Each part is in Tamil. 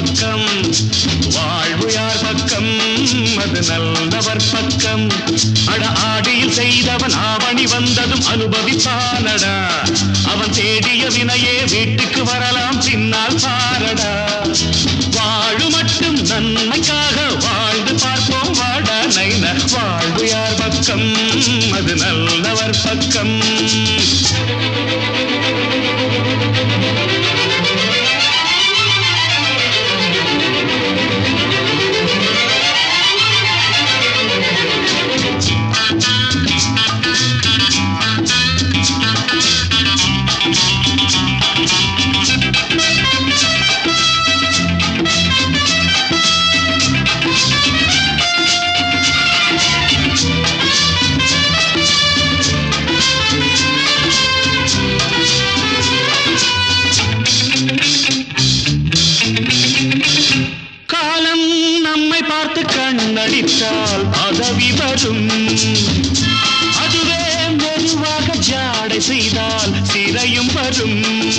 பக்கம் வாழ்வு யார் பக்கம் அது நல்லவர் பக்கம் அட ஆடியில் செய்தவன் ஆவணி வந்ததும் அனுபவிப்பானடா அவன் தேடிய வினையே வீட்டுக்கு வரலாம் பின்னால் பாரடா வாழு மட்டும் நன்மைக்காக வாழ்ந்து பார்ப்போம் வாடா நைன வாழ்வு யார் பக்கம் அது நல்லவர் பக்கம் காலம் நம்மை பார்த்து கண்ணடித்தால் பதவி வரும் அதுவே மெதுவாக ஜாடை செய்தால் சிறையும் வரும்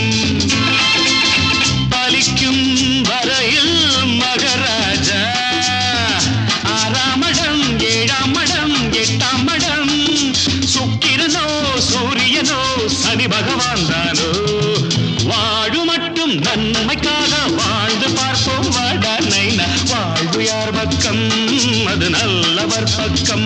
பலிக்கும் வரையில் மகராஜா ஆறாம் மடம் ஏழாம் மடம் எட்டாம் மடம் சுக்கிரனோ சூரியனோ சனி பகவான் தானோ வாழு மட்டும் நன்மைக்காக வாழ்ந்து பார்ப்போம் வாடா நைனா வாழ்வு யார் பக்கம் அது நல்லவர் பக்கம்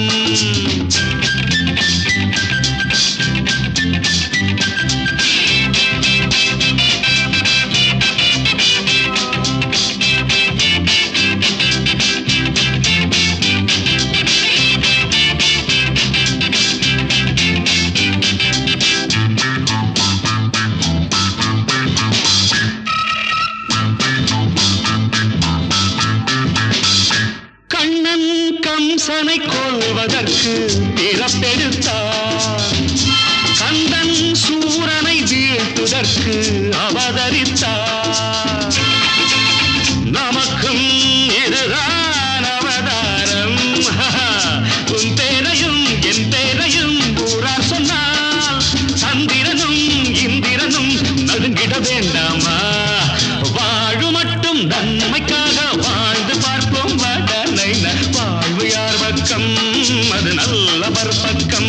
கண்ணன் கம்சனை கொள்வதற்கு பிறப்பெடுத்தார் கந்தன் சூரனை வீழ்த்துதற்கு அவதரித்தார் நமக்கும் இதுதான் அவதாரம் உன் பேரையும் என் பேரையும் ஊரார் சொன்னால் சந்திரனும் இந்திரனும் நடுங்கிட வேண்டாமா வாழு மட்டும் நன்மைக்காக வாழ்ந்து பார்ப்போம் வட நைன வாழ்வு யார் பக்கம் அது நல்லவர் பக்கம்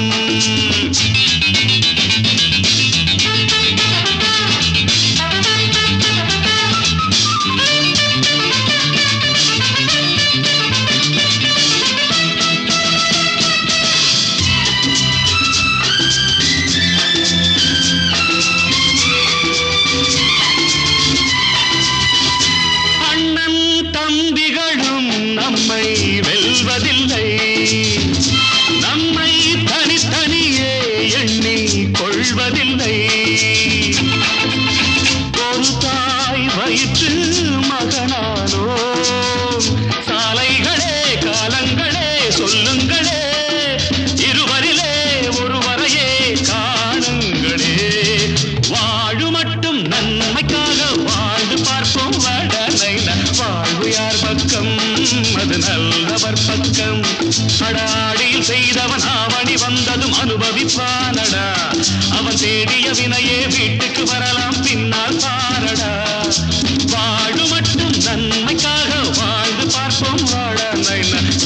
அண்ணன் தம்பிகளும் நம்மை வெல்வதில்லை நம்மை தனித்தனியே எண்ணி கொள்வதில்லை ஒரு தாய் வயிற்று மகனானோ சாலைகளே காலங்களே சொல்லுங்களே இருவரிலே ஒருவரையே காணுங்களே வாழு மட்டும் நன்மைக்காக வாழ்ந்து பார்ப்போம் வட நைன வாழ்வு யார் பக்கம் அது நல்லவர் பக்கம் அடாடியில் செய்தவன் ஆவணி வந்ததும் அனுபவிப்பானடா அவன் தேடிய வினையே வீட்டுக்கு வரலாம் பின்னால் பாரடா வாழு மட்டும் நன்மைக்காக வாழ்ந்து பார்ப்போம் வாழ நைன